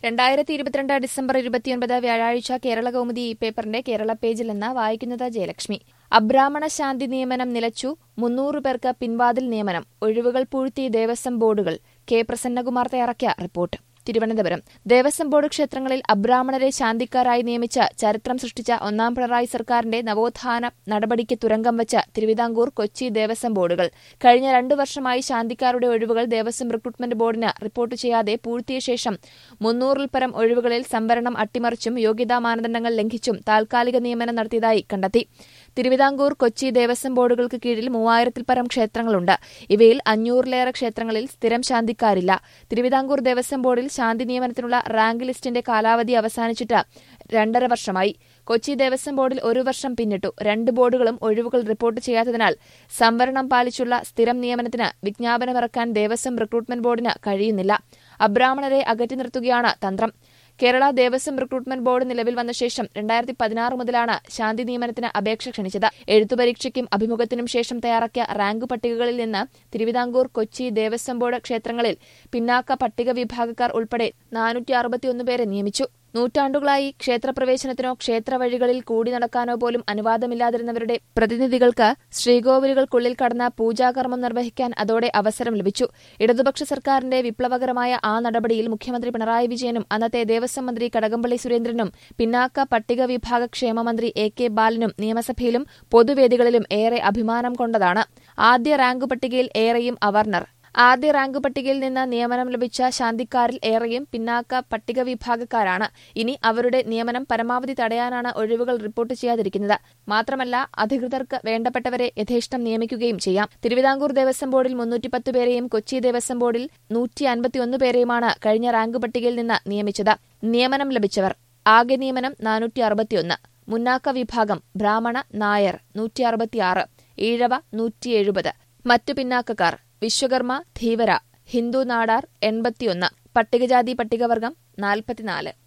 രണ്ടായിരത്തി ഇരുപത്തിരണ്ട് ഡിസംബർ ഇരുപത്തിയൊൻപത് വ്യാഴാഴ്ച കേരള കൗമുദി ഈ പേപ്പറിന്റെ കേരള പേജിൽ നിന്ന് വായിക്കുന്നത് ജയലക്ഷ്മി അബ്രാഹ്മണ ശാന്തി നിയമനം നിലച്ചു മുന്നൂറ് പേർക്ക് പിൻവാതിൽ നിയമനം ഒഴിവുകൾ പൂഴ്ത്തി ദേവസ്വം ബോർഡുകൾ കെ പ്രസന്നകുമാർ തയ്യാറാക്കിയ റിപ്പോർട്ട് തിരുവനന്തപുരം ദേവസ്വം ബോർഡ് ക്ഷേത്രങ്ങളിൽ അബ്രാഹ്മണരെ ശാന്തിക്കാരായി നിയമിച്ച് ചരിത്രം സൃഷ്ടിച്ച ഒന്നാം പിണറായി സർക്കാരിന്റെ നവോത്ഥാന നടപടിക്ക് തുരങ്കം വെച്ച തിരുവിതാംകൂർ കൊച്ചി ദേവസ്വം ബോർഡുകൾ കഴിഞ്ഞ രണ്ടു വർഷമായി ശാന്തിക്കാരുടെ ഒഴിവുകൾ ദേവസ്വം റിക്രൂട്ട്മെന്റ് ബോർഡിന് റിപ്പോർട്ട് ചെയ്യാതെ പൂഴ്ത്തിയ ശേഷം മുന്നൂറിൽ പരം ഒഴിവുകളിൽ സംവരണം അട്ടിമറിച്ചും യോഗ്യതാ മാനദണ്ഡങ്ങൾ ലംഘിച്ചും താൽക്കാലിക നിയമനം നടത്തിയതായി കണ്ടെത്തി തിരുവിതാംകൂർ കൊച്ചി ദേവസ്വം ബോർഡുകൾക്ക് കീഴിൽ മൂവായിരത്തിൽ പരം ക്ഷേത്രങ്ങളുണ്ട് ഇവയിൽ അഞ്ഞൂറിലേറെ ക്ഷേത്രങ്ങളിൽ സ്ഥിരം ശാന്തിക്കാരില്ല തിരുവിതാംകൂർ ദേവസ്വം ബോർഡിൽ ശാന്തി നിയമനത്തിനുള്ള റാങ്ക് ലിസ്റ്റിന്റെ കാലാവധി അവസാനിച്ചിട്ട് രണ്ടര വർഷമായി കൊച്ചി ദേവസ്വം ബോർഡിൽ ഒരു വർഷം പിന്നിട്ടു രണ്ട് ബോർഡുകളും ഒഴിവുകൾ റിപ്പോർട്ട് ചെയ്യാത്തതിനാൽ സംവരണം പാലിച്ചുള്ള സ്ഥിരം നിയമനത്തിന് വിജ്ഞാപനമിറക്കാൻ ദേവസ്വം റിക്രൂട്ട്മെന്റ് ബോർഡിന് കഴിയുന്നില്ല അബ്രാഹ്മണരെ അകറ്റി നിർത്തുകയാണ് തന്ത്രം കേരള ദേവസ്വം റിക്രൂട്ട്മെന്റ് ബോർഡ് നിലവിൽ വന്ന ശേഷം രണ്ടായിരത്തി പതിനാറ് മുതലാണ് ശാന്തി നിയമനത്തിന് അപേക്ഷ ക്ഷണിച്ചത് എഴുത്തുപരീക്ഷയ്ക്കും അഭിമുഖത്തിനും ശേഷം തയ്യാറാക്കിയ റാങ്ക് പട്ടികകളിൽ നിന്ന് തിരുവിതാംകൂർ കൊച്ചി ദേവസ്വം ബോർഡ് ക്ഷേത്രങ്ങളിൽ പിന്നാക്ക പട്ടിക വിഭാഗക്കാർ ഉൾപ്പെടെ നാനൂറ്റി അറുപത്തിയൊന്ന് പേരെ നിയമിച്ചു നൂറ്റാണ്ടുകളായി ക്ഷേത്രപ്രവേശനത്തിനോ ക്ഷേത്രവഴികളിൽ കൂടി നടക്കാനോ പോലും അനുവാദമില്ലാതിരുന്നവരുടെ പ്രതിനിധികൾക്ക് ശ്രീകോവിലുകൾക്കുള്ളിൽ കടന്ന പൂജാകർമ്മം നിർവഹിക്കാൻ അതോടെ അവസരം ലഭിച്ചു ഇടതുപക്ഷ സർക്കാരിന്റെ വിപ്ലവകരമായ ആ നടപടിയിൽ മുഖ്യമന്ത്രി പിണറായി വിജയനും അന്നത്തെ ദേവസ്വം മന്ത്രി കടകംപള്ളി സുരേന്ദ്രനും പിന്നാക്ക പട്ടിക വിഭാഗ ക്ഷേമമന്ത്രി എ കെ ബാലനും നിയമസഭയിലും പൊതുവേദികളിലും ഏറെ അഭിമാനം കൊണ്ടതാണ് ആദ്യ റാങ്ക് പട്ടികയിൽ ഏറെയും അവർണർ ആദ്യ റാങ്ക് പട്ടികയിൽ നിന്ന് നിയമനം ലഭിച്ച ശാന്തിക്കാരിൽ ഏറെയും പിന്നാക്ക പട്ടിക വിഭാഗക്കാരാണ് ഇനി അവരുടെ നിയമനം പരമാവധി തടയാനാണ് ഒഴിവുകൾ റിപ്പോർട്ട് ചെയ്യാതിരിക്കുന്നത് മാത്രമല്ല അധികൃതർക്ക് വേണ്ടപ്പെട്ടവരെ യഥേഷ്ടം നിയമിക്കുകയും ചെയ്യാം തിരുവിതാംകൂർ ദേവസ്വം ബോർഡിൽ മുന്നൂറ്റിപ്പത്ത് പേരെയും കൊച്ചി ദേവസ്വം ബോർഡിൽ നൂറ്റി അൻപത്തിയൊന്ന് പേരെയുമാണ് കഴിഞ്ഞ റാങ്ക് പട്ടികയിൽ നിന്ന് നിയമിച്ചത് നിയമനം ലഭിച്ചവർ ആകെ നിയമനം നാനൂറ്റി അറുപത്തിയൊന്ന് മുന്നാക്ക വിഭാഗം ബ്രാഹ്മണ നായർ നൂറ്റി അറുപത്തിയാറ് ഈഴവ നൂറ്റി എഴുപത് മറ്റു പിന്നാക്കക്കാർ വിശ്വകർമ്മ ധീവര ഹിന്ദു നാടാർ എൺപത്തിയൊന്ന് പട്ടികജാതി പട്ടികവർഗം നാൽപ്പത്തിനാല്